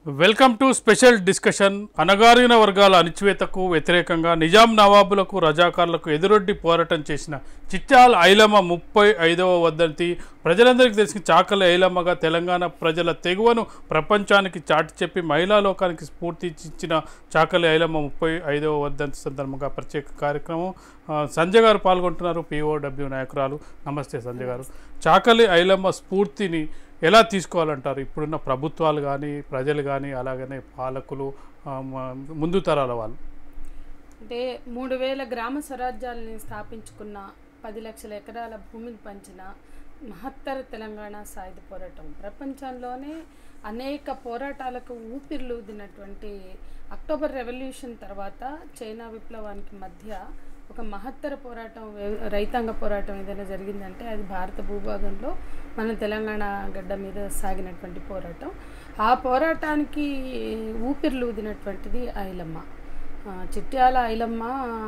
Welcome to special discussion అణగారిన వర్గాల అణిచివేతకు వ్యతిరేకంగా నిజాం నవాబులకు రజాకార్లకు ఎదురొడ్డి పోరాటం చేసిన చిట్యాల ఐలమ్మ ముప్పై ఐదవ వర్ధంతి ప్రజలందరికీ తెలిసిన చాకలి ఐలమ్మగా తెలంగాణ ప్రజల తెగువను ప్రపంచానికి చాటి చెప్పి మహిళా లోకానికి స్ఫూర్తి ఇచ్చిన చాకలి ఐలమ్మ ముప్పై ఐదవ వర్ధంతి సందర్భంగా ప్రత్యేక కార్యక్రమం ఆ, సంజయ్ గారు పాల్గొంటున్నారు పిఓడబ్ల్యూ నాయకురాలు నమస్తే సంజయ్ గారు చాకలి ఐలమ్మ స్ఫూర్తిని ఎలా తీసుకోవాలంటారు ఇప్పుడున్న ప్రభుత్వాలు కానీ ప్రజలు కానీ అలాగనే పాలకులు ఆ, మ- ముందు తరాల వాళ్ళు అంటే మూడు వేల గ్రామ స్వరాజ్యాలని స్థాపించుకున్న పది లక్షల ఎకరాల భూమిని పంచిన మహత్తర తెలంగాణ సాయుధ పోరాటం ప్రపంచంలోనే అనేక పోరాటాలకు ఊపిర్లు ఊదినటువంటి అక్టోబర్ రెవల్యూషన్ తర్వాత చైనా విప్లవానికి మధ్య ఒక మహత్తర పోరాటం వే- రైతాంగ పోరాటం ఏదైనా జరిగిందంటే అది భారత భూభాగంలో మన తెలంగాణ గడ్డ మీద సాగినటువంటి పోరాటం ఆ పోరాటానికి ఊపిర్లు ఊదినటువంటిది ఐలమ్మ ఆ, చిట్యాల ఐలమ్మ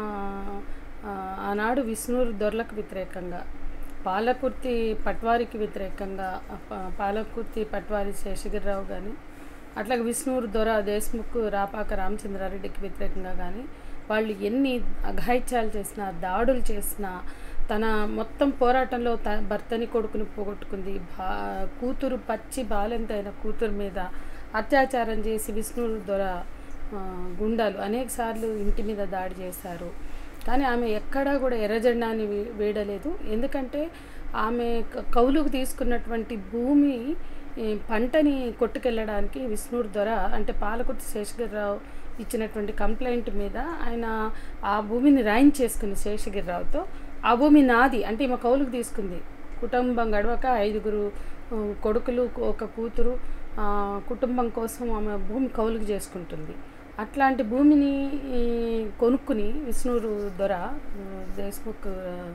ఆ, ఆనాడు విష్ణురు దొరలకు వ్యతిరేకంగా పాలకుర్తి పట్వారికి వ్యతిరేకంగా ఆ, ప- పాలకుర్తి పట్వారి శేషగిరిరావు కానీ అట్లాగే విష్ణురు దొర దేశ్ముఖ్ రాపాక రామచంద్రారెడ్డికి వ్యతిరేకంగా కానీ వాళ్ళు ఎన్ని అఘాయిత్యాలు చేసినా దాడులు చేసినా తన మొత్తం పోరాటంలో త భర్తని కొడుకుని పోగొట్టుకుంది భా కూతురు పచ్చి బాలెంతైన కూతురు మీద అత్యాచారం చేసి విష్ణురు దొర ఆ, గుండాలు అనేక సార్లు ఇంటి మీద దాడి చేశారు కానీ ఆమె ఎక్కడా కూడా ఎర్రజెండాని వీ- వీడలేదు ఎందుకంటే ఆమె క- కౌలుకు తీసుకున్నటువంటి భూమి ఈ పంటని కొట్టుకెళ్ళడానికి విష్ణుడు దొర అంటే పాలకుర్తి శేషగిరిరావు ఇచ్చినటువంటి కంప్లైంట్ మీద ఆయన ఆ భూమిని రాయించేసుకుంది శేషగిరిరావుతో ఆ భూమి నాది అంటే ఈమె కౌలుకు తీసుకుంది కుటుంబం గడవక ఐదుగురు ఆ, కొడుకులు ఒక కూతురు ఆ, కుటుంబం కోసం ఆమె భూమి కౌలుకు చేసుకుంటుంది అట్లాంటి భూమిని ఈ, కొనుక్కుని విష్ణురు దొర ఆ, దేశ్ముఖ్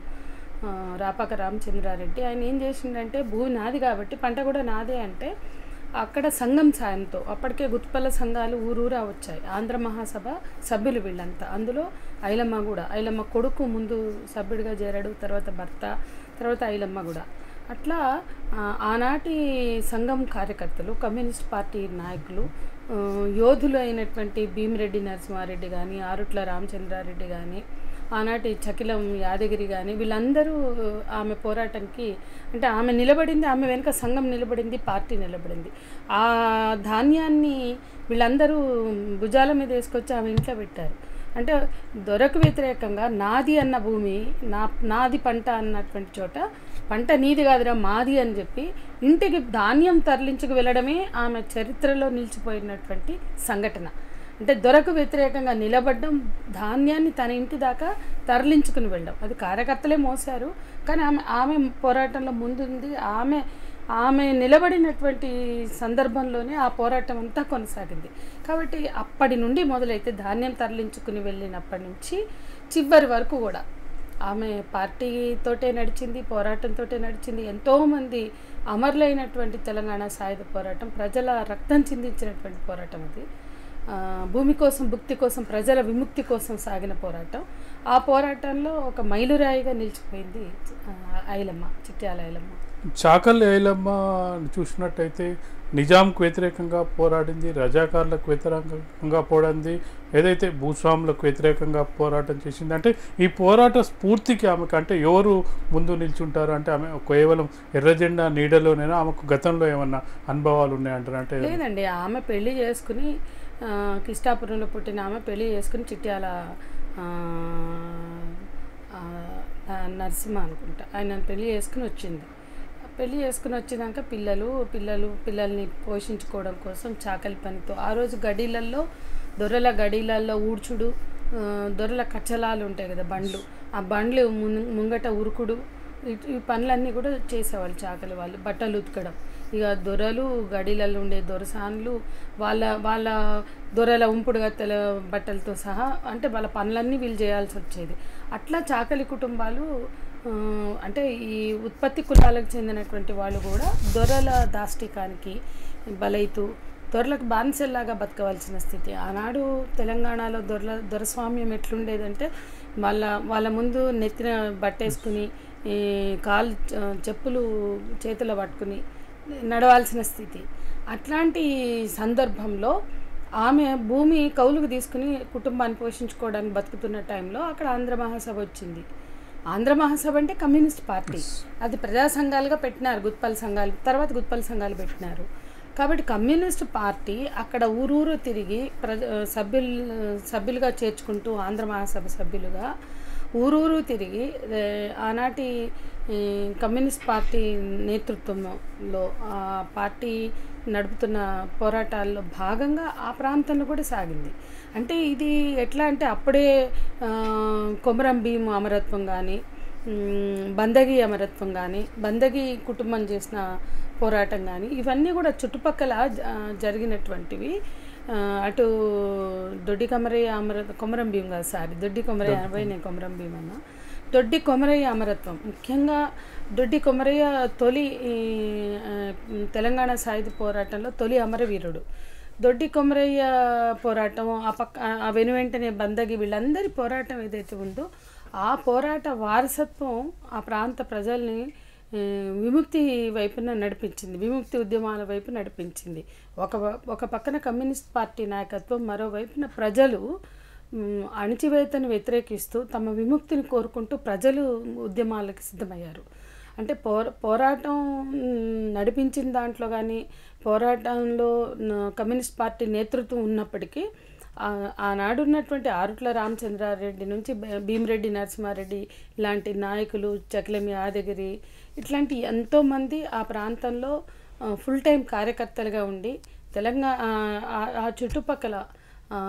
ఆ, రాపాక రామచంద్రారెడ్డి ఆయన ఏం చేసిండంటే భూమి నాది కాబట్టి పంట కూడా నాదే అంటే అక్కడ సంఘం సాయంతో అప్పటికే గుత్పల్ల సంఘాలు ఊరూరా వచ్చాయి ఆంధ్ర మహాసభ సభ్యులు వీళ్ళంతా అందులో ఐలమ్మ కూడా ఐలమ్మ కొడుకు ముందు సభ్యుడిగా చేరాడు తర్వాత భర్త తర్వాత ఐలమ్మ కూడా అట్లా ఆ, ఆనాటి సంఘం కార్యకర్తలు కమ్యూనిస్ట్ పార్టీ నాయకులు ఆ, యోధులు అయినటువంటి భీమిరెడ్డి నరసింహారెడ్డి కానీ ఆరుట్ల రామచంద్రారెడ్డి కానీ ఆనాటి చకిలం యాదగిరి కానీ వీళ్ళందరూ ఆమె పోరాటంకి అంటే ఆమె నిలబడింది ఆమె వెనుక సంఘం నిలబడింది పార్టీ నిలబడింది ఆ ధాన్యాన్ని వీళ్ళందరూ భుజాల మీద వేసుకొచ్చి ఆమె ఇంట్లో పెట్టారు అంటే దొరకు వ్యతిరేకంగా నాది అన్న భూమి నా నాది పంట అన్నటువంటి చోట పంట నీది కాదురా మాది అని చెప్పి ఇంటికి ధాన్యం తరలించుకు వెళ్ళడమే ఆమె చరిత్రలో నిలిచిపోయినటువంటి సంఘటన అంటే దొరకు వ్యతిరేకంగా నిలబడడం ధాన్యాన్ని తన ఇంటి దాకా తరలించుకుని వెళ్ళడం అది కార్యకర్తలే మోసారు కానీ ఆమె ఆమె పోరాటంలో ముందుంది ఆమె ఆమె నిలబడినటువంటి సందర్భంలోనే ఆ పోరాటం అంతా కొనసాగింది కాబట్టి అప్పటి నుండి మొదలైతే ధాన్యం తరలించుకుని వెళ్ళినప్పటి నుంచి చివరి వరకు కూడా ఆమె పార్టీతోటే నడిచింది పోరాటంతోటే నడిచింది ఎంతోమంది అమరులైనటువంటి తెలంగాణ సాయుధ పోరాటం ప్రజల రక్తం చిందించినటువంటి పోరాటం అది ఆ, భూమి కోసం భుక్తి కోసం ప్రజల విముక్తి కోసం సాగిన పోరాటం ఆ పోరాటంలో ఒక మైలురాయిగా నిలిచిపోయింది ఆ, ఐలమ్మ చిట్యాల ఐలమ్మ చాకలి ఐలమ్మ చూసినట్టయితే నిజాంకు వ్యతిరేకంగా పోరాడింది రజాకారులకు వ్యతిరేకంగా పోరాడింది ఏదైతే భూస్వాములకు వ్యతిరేకంగా పోరాటం చేసింది అంటే ఈ పోరాట స్ఫూర్తికి ఆమెకు అంటే ఎవరు ముందు నిల్చుంటారు అంటే ఆమె కేవలం ఎర్రజెండా నీడలోనైనా ఆమెకు గతంలో ఏమన్నా అనుభవాలు ఉన్నాయంటారు అంటే లేదండి ఆమె పెళ్లి చేసుకుని ఆ, కిష్టాపురంలో పుట్టిన ఆమె పెళ్లి చేసుకుని చిట్యాల ఆ, ఆ, నరసింహ అనుకుంటా ఆయన పెళ్లి చేసుకుని వచ్చింది పెళ్లి చేసుకుని వచ్చినాక పిల్లలు పిల్లలు పిల్లల్ని పోషించుకోవడం కోసం చాకలి పనితో ఆ రోజు గడీలల్లో దొరల గడీలల్లో ఊడ్చుడు ఆ, దొరల కచ్చలాలు ఉంటాయి కదా బండ్లు ఆ బండ్లు ముం- ముంగట ఉరుకుడు ఇట్- ఈ పనులన్నీ కూడా చేసేవాళ్ళు చాకలి వాళ్ళు బట్టలు ఉతకడం ఇక దొరలు గడిలలో ఉండే దొరసాన్లు వాళ్ళ వాళ్ళ దొరల ఉంపుడుగా తెల బట్టలతో సహా అంటే వాళ్ళ పనులన్నీ వీళ్ళు చేయాల్సి వచ్చేది అట్లా చాకలి కుటుంబాలు ఆ, అంటే ఈ ఉత్పత్తి కులాలకు చెందినటువంటి వాళ్ళు కూడా దొరల దాష్టికానికి బలైతూ దొరలకు బానిసల్లాగా బతకవలసిన స్థితి ఆనాడు తెలంగాణలో దొరల దొరస్వామ్యం ఎట్లుండేదంటే వాళ్ళ వాళ్ళ ముందు నెత్తిన బట్టేసుకుని ఈ కాలు చెప్పులు చేతిలో పట్టుకుని నడవాల్సిన స్థితి అట్లాంటి సందర్భంలో ఆమె భూమి కౌలుకు తీసుకుని కుటుంబాన్ని పోషించుకోవడానికి బతుకుతున్న టైంలో అక్కడ ఆంధ్ర మహాసభ వచ్చింది ఆంధ్ర మహాసభ అంటే కమ్యూనిస్ట్ పార్టీ అది ప్రజా సంఘాలుగా పెట్టినారు గుత్పల్ సంఘాలు తర్వాత గుత్పల్ సంఘాలు పెట్టినారు కాబట్టి కమ్యూనిస్ట్ పార్టీ అక్కడ ఊరూరు తిరిగి ప్రజ సభ్యులు సభ్యులుగా చేర్చుకుంటూ ఆంధ్ర మహాసభ సభ్యులుగా ఊరూరు తిరిగి ఏ, ఆనాటి ఈ, కమ్యూనిస్ట్ పార్టీ నేతృత్వంలో ఆ పార్టీ నడుపుతున్న పోరాటాల్లో భాగంగా ఆ ప్రాంతంలో కూడా సాగింది అంటే ఇది ఎట్లా అంటే అప్పుడే ఆ, కొమరం భీం అమరత్వం కానీ మ్, బందగి అమరత్వం కానీ బందగి కుటుంబం చేసిన పోరాటం కానీ ఇవన్నీ కూడా చుట్టుపక్కల జ- ఆ, జరిగినటువంటివి ఆ, అటు దొడ్డి కొమరయ్య అమర కొమరం భీం కాదు సారీ దొడ్డి కొమరయ్య అనబోయి నేను కొమరం భీం అన్న దొడ్డి కొమరయ్య అమరత్వం ముఖ్యంగా దొడ్డి కొమరయ్య తొలి ఈ, ఆ, తెలంగాణ సాయుధ పోరాటంలో తొలి అమరవీరుడు దొడ్డి కొమరయ్య పోరాటం ఆ పక్క ఆ వెను వెంటనే బందగి వీళ్ళందరి పోరాటం ఏదైతే ఉందో ఆ పోరాట వారసత్వం ఆ ప్రాంత ప్రజల్ని ఆ, విముక్తి వైపున నడిపించింది విముక్తి ఉద్యమాల వైపు నడిపించింది ఒక వ- ఒక పక్కన కమ్యూనిస్ట్ పార్టీ నాయకత్వం మరోవైపున ప్రజలు మ్, అణిచివేతను వ్యతిరేకిస్తూ తమ విముక్తిని కోరుకుంటూ ప్రజలు ఉద్యమాలకు సిద్ధమయ్యారు అంటే పోర పోరాటం మ్, నడిపించిన దాంట్లో కానీ పోరాటంలో న- కమ్యూనిస్ట్ పార్టీ నేతృత్వం ఉన్నప్పటికీ ఆ- ఆనాడు ఉన్నటువంటి ఆరుట్ల రామచంద్రారెడ్డి నుంచి భీ- భీమిరెడ్డి నరసింహారెడ్డి ఇలాంటి నాయకులు చకిలమి యాదగిరి ఇట్లాంటి ఎంతోమంది ఆ ప్రాంతంలో ఆ, ఫుల్ టైం కార్యకర్తలుగా ఉండి తెలంగాణ ఆ- ఆ చుట్టుపక్కల ఆ,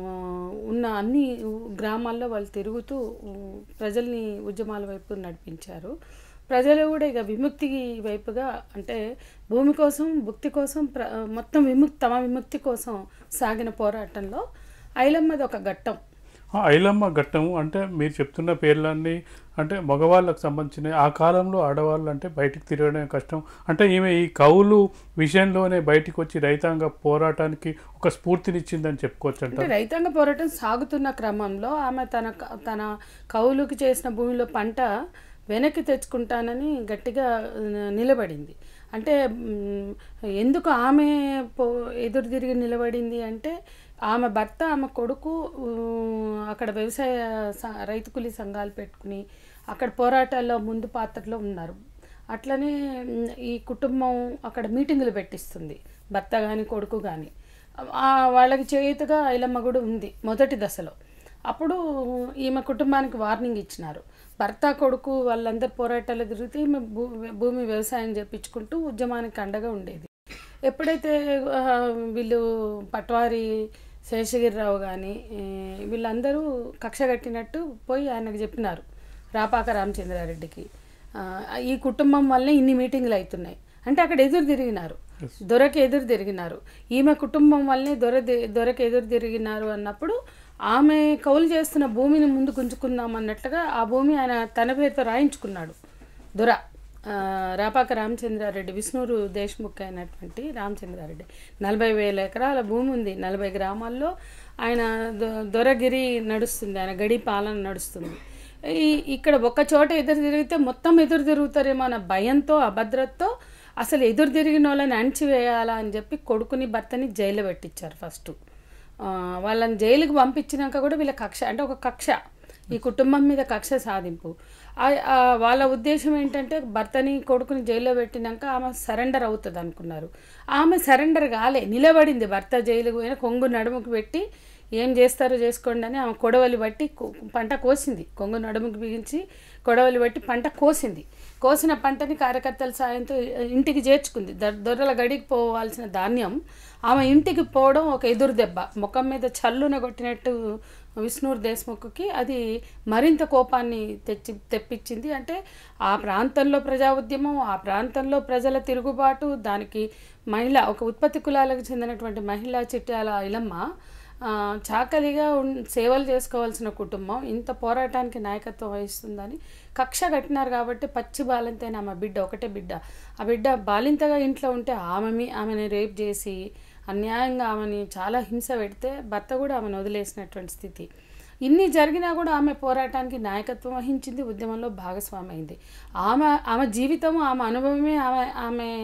ఉన్న అన్ని గ్రామాల్లో వాళ్ళు తిరుగుతూ ఉ, ప్రజల్ని ఉద్యమాల వైపు నడిపించారు ప్రజలు కూడా ఇక విముక్తి వైపుగా అంటే భూమి కోసం భుక్తి కోసం ప్ర మొత్తం విముక్తి తమ విముక్తి కోసం సాగిన పోరాటంలో ఐలమ్మది ఒక ఘట్టం ఆ ఐలమ్మ ఘట్టము అంటే మీరు చెప్తున్న పేర్లన్నీ అంటే మగవాళ్ళకు సంబంధించిన ఆ కాలంలో ఆడవాళ్ళు అంటే బయటికి తిరగడం కష్టం అంటే ఈమె ఈ కవులు విషయంలోనే బయటికి వచ్చి రైతాంగ పోరాటానికి ఒక స్ఫూర్తినిచ్చిందని చెప్పుకోవచ్చు అంటే అంటారు రైతాంగ పోరాటం సాగుతున్న క్రమంలో ఆమె తన క- తన కౌలుకి చేసిన భూమిలో పంట వెనక్కి తెచ్చుకుంటానని గట్టిగా ఆ, నిలబడింది అంటే మ్, ఎందుకు ఆమె పో ఎదురు తిరిగి నిలబడింది అంటే ఆమె భర్త ఆమె కొడుకు ఊ, అక్కడ వ్యవసాయ స- రైతు కూలీ సంఘాలు పెట్టుకుని అక్కడ పోరాటాల్లో ముందు పాత్రలో ఉన్నారు అట్లనే మ్, ఈ కుటుంబం అక్కడ మీటింగులు పెట్టిస్తుంది భర్త కానీ కొడుకు కానీ ఆ వాళ్ళకి చేయుతగా ఐలమ్మ కూడా ఉంది మొదటి దశలో అప్పుడు ఈమె కుటుంబానికి వార్నింగ్ ఇచ్చినారు భర్త కొడుకు వాళ్ళందరు పోరాటాలు తిరిగితే ఈమె భూ భూమి వ్యవసాయం చేపించుకుంటూ ఉద్యమానికి అండగా ఉండేది ఎప్పుడైతే ఆ, వీళ్ళు పట్వారి శేషగిరిరావు కానీ వీళ్ళందరూ కక్ష కట్టినట్టు పోయి ఆయనకు చెప్పినారు రాపాక రామచంద్రారెడ్డికి ఆ, ఈ కుటుంబం వల్లే ఇన్ని మీటింగ్లు అవుతున్నాయి అంటే అక్కడ ఎదురు తిరిగినారు దొరకి ఎదురు తిరిగినారు ఈమె కుటుంబం వల్లే దొర ది- దొరకి ఎదురు తిరిగినారు అన్నప్పుడు ఆమె కౌలు చేస్తున్న భూమిని ముందు గుంజుకుందాం అన్నట్లుగా ఆ భూమి ఆయన తన పేరుతో రాయించుకున్నాడు దొర ఆ, రాపాక రామచంద్రారెడ్డి విష్ణూరు దేశ్ముఖ్ అయినటువంటి రామచంద్రారెడ్డి నలభై వేల ఎకరాల భూమి ఉంది నలభై గ్రామాల్లో ఆయన దొ- దొరగిరి నడుస్తుంది ఆయన గడి పాలన నడుస్తుంది ఈ ఇక్కడ ఒక చోట ఎదురు తిరిగితే మొత్తం ఎదురు తిరుగుతారేమో అన్న భయంతో అభద్రతతో అసలు ఎదురు తిరిగిన వాళ్ళని అణిచివేయాలా అని చెప్పి కొడుకుని భర్తని జైల్లో పెట్టించారు ఫస్ట్ ఆ, వాళ్ళని జైలుకి పంపించినాక కూడా వీళ్ళ కక్ష అంటే ఒక కక్ష ఈ కుటుంబం మీద కక్ష సాధింపు ఆ- ఆ వాళ్ళ ఉద్దేశం ఏంటంటే భర్తని కొడుకుని జైల్లో పెట్టినాక ఆమె సరెండర్ అవుతుంది అనుకున్నారు ఆమె సరెండర్ కాలే నిలబడింది భర్త జైలుకు పోయిన కొంగు నడుముకు పెట్టి ఏం చేస్తారో చేసుకోండి అని ఆమె కొడవలి బట్టి కో- పంట కోసింది కొంగు నడుముకు బిగించి కొడవలి బట్టి పంట కోసింది కోసిన పంటని కార్యకర్తల సాయంతో ఇంటికి చేర్చుకుంది దొ- దొరల గడికి పోవాల్సిన ధాన్యం ఆమె ఇంటికి పోవడం ఒక ఎదురు దెబ్బ ముఖం మీద చల్లున కొట్టినట్టు విష్ణూర్ దేశ్ముఖ్కి అది మరింత కోపాన్ని తెచ్చి తెప్పించింది అంటే ఆ ప్రాంతంలో ప్రజా ఉద్యమం ఆ ప్రాంతంలో ప్రజల తిరుగుబాటు దానికి మహిళ ఒక ఉత్పత్తి కులాలకు చెందినటువంటి మహిళా చిట్యాల ఇలమ్మ ఆ, చాకలిగా ఉన్ సేవలు చేసుకోవాల్సిన కుటుంబం ఇంత పోరాటానికి నాయకత్వం వహిస్తుందని కక్ష కట్టినారు కాబట్టి పచ్చి బాలింతైన ఆమె బిడ్డ ఒకటే బిడ్డ ఆ బిడ్డ బాలింతగా ఇంట్లో ఉంటే ఆమె మీ ఆమెని రేప్ చేసి అన్యాయంగా ఆమెని చాలా హింస పెడితే భర్త కూడా ఆమెను వదిలేసినటువంటి స్థితి ఇన్ని జరిగినా కూడా ఆమె పోరాటానికి నాయకత్వం వహించింది ఉద్యమంలో భాగస్వామి అయింది ఆమె ఆమె జీవితం ఆమె అనుభవమే ఆమె ఆమె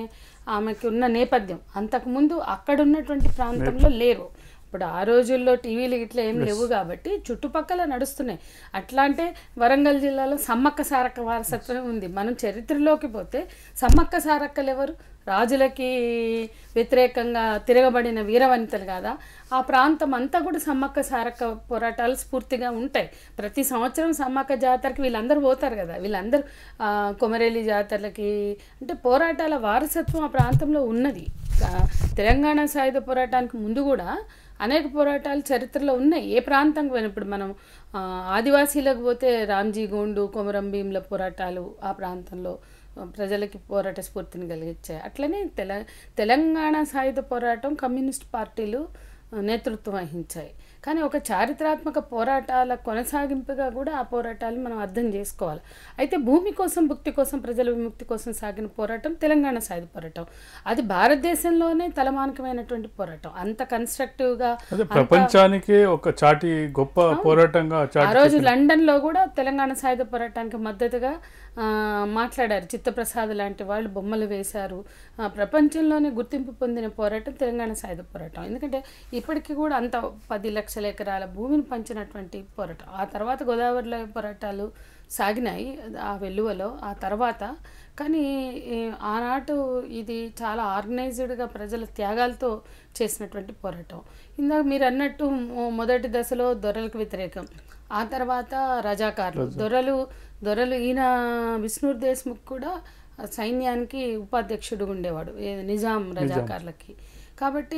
ఆమెకి ఉన్న నేపథ్యం అంతకుముందు అక్కడ ఉన్నటువంటి ప్రాంతంలో లేరు ఇప్పుడు ఆ రోజుల్లో టీవీలు ఇట్లా ఏం లేవు కాబట్టి చుట్టుపక్కల నడుస్తున్నాయి అట్లా అంటే వరంగల్ జిల్లాలో సమ్మక్క సారక్క వారసత్వం ఉంది మనం చరిత్రలోకి పోతే సమ్మక్క సారక్కలు ఎవరు రాజులకి వ్యతిరేకంగా తిరగబడిన వీరవనితలు కాదా ఆ ప్రాంతం అంతా కూడా సమ్మక్క సారక్క పోరాటాలు స్ఫూర్తిగా ఉంటాయి ప్రతి సంవత్సరం సమ్మక్క జాతరకి వీళ్ళందరూ పోతారు కదా వీళ్ళందరూ ఆ, కొమరేలి జాతరలకి అంటే పోరాటాల వారసత్వం ఆ ప్రాంతంలో ఉన్నది ఆ, తెలంగాణ సాయుధ పోరాటానికి ముందు కూడా అనేక పోరాటాలు చరిత్రలో ఉన్నాయి ఏ ప్రాంతం పోయినా ఇప్పుడు మనం ఆ, ఆదివాసీలకు పోతే రామ్జీ గోండు కొమరం భీముల పోరాటాలు ఆ ప్రాంతంలో ఆ, ప్రజలకి పోరాట స్ఫూర్తిని కలిగించాయి అట్లనే తెల తెలంగాణ సాయుధ పోరాటం కమ్యూనిస్ట్ పార్టీలు ఆ, నేతృత్వం వహించాయి కానీ ఒక చారిత్రాత్మక పోరాటాల కొనసాగింపుగా కూడా ఆ పోరాటాలు మనం అర్థం చేసుకోవాలి అయితే భూమి కోసం భుక్తి కోసం ప్రజల విముక్తి కోసం సాగిన పోరాటం తెలంగాణ సాయుధ పోరాటం అది భారతదేశంలోనే తలమానికమైనటువంటి పోరాటం అంత కన్స్ట్రక్టివ్గా అదే ప్రపంచానికే ఒక చాటి గొప్ప పోరాటంగా ఆ చాటి రోజు లండన్లో కూడా తెలంగాణ సాయుధ పోరాటానికి మద్దతుగా ఆ, మాట్లాడారు చిత్తప్రసాద్ లాంటి వాళ్ళు బొమ్మలు వేశారు ఆ, ప్రపంచంలోనే గుర్తింపు పొందిన పోరాటం తెలంగాణ సాయుధ పోరాటం ఎందుకంటే ఇప్పటికీ కూడా అంత పది లక్షల ఎకరాల భూమిని పంచినటువంటి పోరాటం ఆ తర్వాత గోదావరిలో పోరాటాలు సాగినాయి ఆ వెల్లువలో ఆ తర్వాత కానీ ఈ ఆనాటు ఇది చాలా ఆర్గనైజ్డ్గా ప్రజల త్యాగాలతో చేసినటువంటి పోరాటం ఇందాక మీరు అన్నట్టు మొ- మొదటి దశలో దొరలకు వ్యతిరేకం ఆ తర్వాత రజాకార్లు దొరలు దొరలు ఈయన విష్ణుర్ దేశ్ముఖ్ కూడా సైన్యానికి ఉపాధ్యక్షుడు ఉండేవాడు ఏ- నిజాం రజాకార్లకి కాబట్టి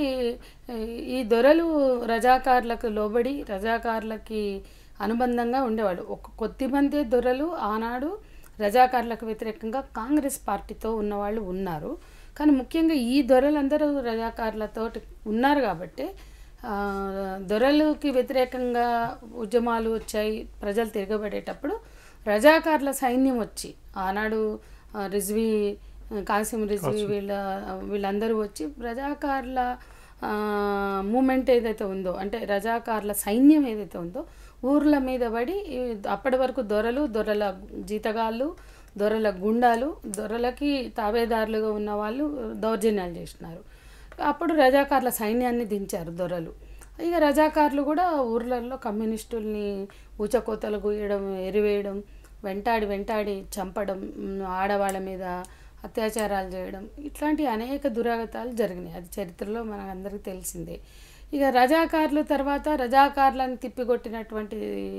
ఈ- ఈ దొరలు రజాకార్లకు లోబడి రజాకార్లకి అనుబంధంగా ఉండేవాడు ఒక కొద్దిమంది దొరలు ఆనాడు రజాకార్లకు వ్యతిరేకంగా కాంగ్రెస్ పార్టీతో ఉన్నవాళ్ళు ఉన్నారు కానీ ముఖ్యంగా ఈ దొరలందరూ రజాకార్లతో ఉన్నారు కాబట్టి ఆ, దొరలుకి వ్యతిరేకంగా ఉద్యమాలు వచ్చాయి ప్రజలు తిరగబడేటప్పుడు రజాకార్ల సైన్యం వచ్చి ఆనాడు ఆ, రిజ్వీ కాసిం రిజ్వీ వీళ్ళ వీళ్ళందరూ వచ్చి రజాకార్ల మూమెంట్ ఏదైతే ఉందో అంటే రజాకార్ల సైన్యం ఏదైతే ఉందో ఊర్ల మీద పడి ఈ అప్పటి వరకు దొరలు దొరల జీతగాళ్ళు దొరల గుండాలు దొరలకి తావేదారులుగా ఉన్న వాళ్ళు దౌర్జన్యాలు చేసినారు అప్పుడు రజాకార్ల సైన్యాన్ని దించారు దొరలు ఇక రజాకార్లు కూడా ఊర్లలో కమ్యూనిస్టుల్ని ఊచకోతలు గుయ్యడం ఎరివేయడం వెంటాడి వెంటాడి చంపడం ఉమ్, ఆడవాళ్ళ మీద అత్యాచారాలు చేయడం ఇట్లాంటి అనేక దురాగతాలు జరిగినాయి అది చరిత్రలో మనకు అందరికీ తెలిసిందే ఇక రజాకార్లు తర్వాత రజాకార్లను తిప్పికొట్టినటువంటి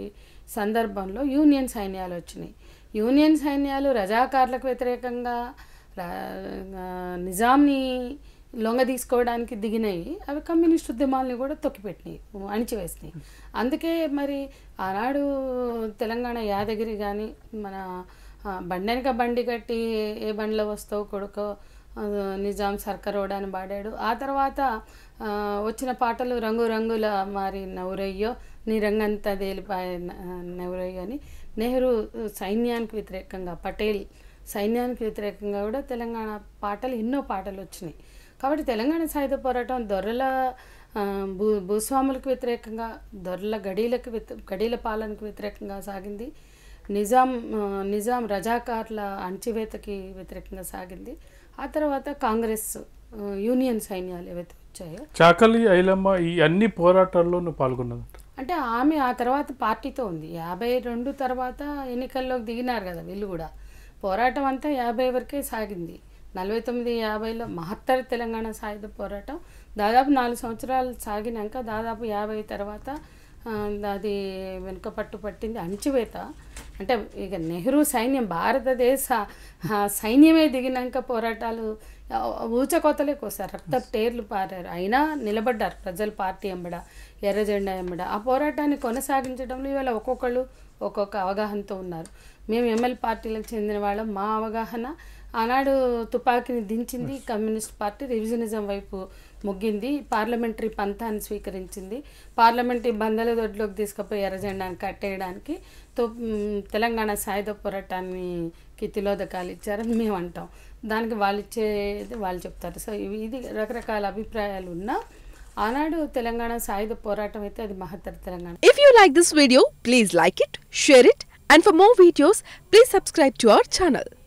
సందర్భంలో యూనియన్ సైన్యాలు వచ్చినాయి యూనియన్ సైన్యాలు రజాకార్లకు వ్యతిరేకంగా రా- ఆ, నిజాంని లొంగ తీసుకోవడానికి దిగినాయి అవి కమ్యూనిస్ట్ ఉద్యమాలని కూడా తొక్కిపెట్టినాయి అణిచివేసినాయి అందుకే మరి ఆనాడు తెలంగాణ యాదగిరి కానీ మన ఆ, బండెనక బండి కట్టి ఏ బండిలో వస్తావు కొడుకో ఆ, నిజాం సర్కరోడ్ అని పాడాడు ఆ తర్వాత ఆ, వచ్చిన పాటలు రంగు రంగుల మారి నవ్వురయ్యో నీ రంగంతా తేలిపాయ నవ్వురయ్యో అని నెహ్రూ సైన్యానికి వ్యతిరేకంగా పటేల్ సైన్యానికి వ్యతిరేకంగా కూడా తెలంగాణ పాటలు ఎన్నో పాటలు వచ్చినాయి కాబట్టి తెలంగాణ సాయుధ పోరాటం దొరల ఆ, భూ భూస్వాములకు వ్యతిరేకంగా దొరల గడీలకు వ్యతి గడీల పాలనకు వ్యతిరేకంగా సాగింది నిజాం ఆ, నిజాం రజాకార్ల అణచివేతకి వ్యతిరేకంగా సాగింది ఆ తర్వాత కాంగ్రెస్ ఆ, యూనియన్ సైన్యాలు ఏవైతే వచ్చాయో చాకలి ఐలమ్మ ఈ అన్ని పోరాటాల్లో నువ్వు పాల్గొన్నదంట అంటే ఆమె ఆ తర్వాత పార్టీతో ఉంది యాభై రెండు తర్వాత ఎన్నికల్లోకి దిగినారు కదా వీళ్ళు కూడా పోరాటం అంతా యాభై వరకే సాగింది నలభై తొమ్మిది యాభైలో మహత్తర తెలంగాణ సాయుధ పోరాటం దాదాపు నాలుగు సంవత్సరాలు సాగినాక దాదాపు యాభై తర్వాత ఆ, అది వెనుక పట్టు పట్టింది అణచివేత అంటే ఇక నెహ్రూ సైన్యం భారతదేశ ఆ, సైన్యమే దిగినాక పోరాటాలు ఆ, ఊచకోతలే కోసారు రక్త టేర్లు పారారు అయినా నిలబడ్డారు ప్రజల పార్టీ ఎంబడ ఎర్ర జెండా ఎంబడ ఆ పోరాటాన్ని కొనసాగించడంలో ఇవాళ ఒక్కొక్కళ్ళు ఒక్కొక్క అవగాహనతో ఉన్నారు మేము ఎంఎల్ పార్టీలకు చెందిన వాళ్ళం మా అవగాహన ఆనాడు తుపాకీని దించింది కమ్యూనిస్ట్ పార్టీ రివిజనిజం వైపు మొగ్గింది పార్లమెంటరీ పంథాన్ని స్వీకరించింది పార్లమెంటరీ బందల దొడ్లోకి తీసుకుపోయి ఎర్ర జెండాన్ని కట్టేయడానికి తో మ్, తెలంగాణ సాయుధ పోరాటానికి తిలోదకాలు ఇచ్చారని మేము అంటాం దానికి వాళ్ళు ఇచ్చేది వాళ్ళు చెప్తారు సో ఇవి ఇది రకరకాల అభిప్రాయాలు ఉన్నా ఆనాడు తెలంగాణ సాయుధ పోరాటం అయితే అది మహత్తర Telangana If you like this video, please like it, share it, and for more videos, please subscribe to our channel.